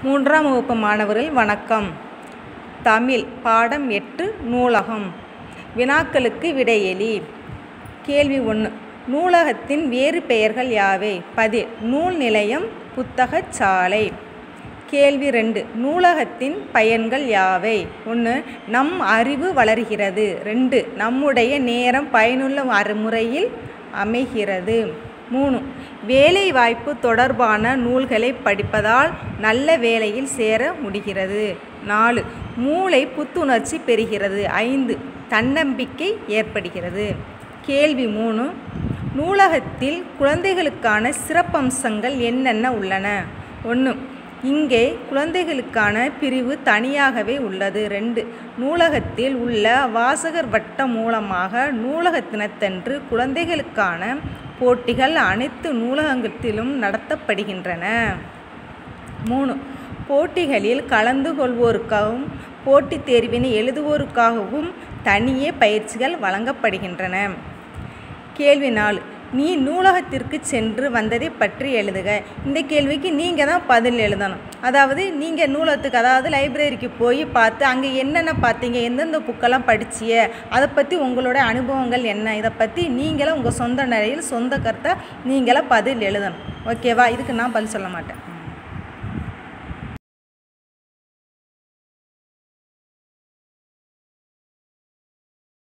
மூன்றாம் வகுப்பு மாணவர்கள் வணக்கம் தமிழ் பாடம் எட்டு நூலகம் வினாக்களுக்கு விடையெளி கேள்வி ஒன்று நூலகத்தின் வேறு பெயர்கள் யாவை பதில் நூல் நிலையம் புத்தகச் சாலை கேள்வி ரெண்டு நூலகத்தின் பயன்கள் யாவை ஒன்று நம் அறிவு வளர்கிறது ரெண்டு நம்முடைய நேரம் பயனுள்ள அறு- முறையில் அமைகிறது மூணு வேலை வாய்ப்பு தொடர்பான நூல்களை படிப்பதால் நல்ல வேலையில் சேர முடிகிறது நாலு மூளை புத்துணர்ச்சி பெறுகிறது ஐந்து தன்னம்பிக்கை ஏற்படுகிறது கேள்வி மூணு நூலகத்தில் குழந்தைகளுக்கான சிறப்பம்சங்கள் என்னென்ன உள்ளன ஒன்று இங்கே குழந்தைகளுக்கான பிரிவு தனியாகவே உள்ளது ரெண்டு நூலகத்தில் உள்ள வாசகர் வட்டம் மூலமாக நூலக தினத்தன்று குழந்தைகளுக்கான போட்டிகள் அனைத்து நூலகத்திலும் நடத்தப்படுகின்றன மூணு போட்டிகளில் கலந்து கொள்வோருக்காகவும் போட்டித் தேர்வினை எழுதுவோருக்காகவும் தனியே பயிற்சிகள் வழங்கப்படுகின்றன கேள்வி நாலு நீ நூலகத்திற்கு சென்று வந்ததை பற்றி எழுதுக இந்த கேள்விக்கு நீங்கள் தான் பதில் எழுதணும் அதாவது நீங்கள் நூலகத்துக்கு அதாவது லைப்ரரிக்கு போய் பார்த்து அங்கே என்னென்ன பார்த்தீங்க எந்தெந்த புக்கெல்லாம் படிச்சிய அதை பற்றி உங்களோட அனுபவங்கள் என்ன இதை பற்றி நீங்களே உங்கள் சொந்த நிலையில் சொந்த கருத்தை நீங்களே பதில் எழுதணும் ஓகேவா இதுக்கு நான் பதில் சொல்ல மாட்டேன்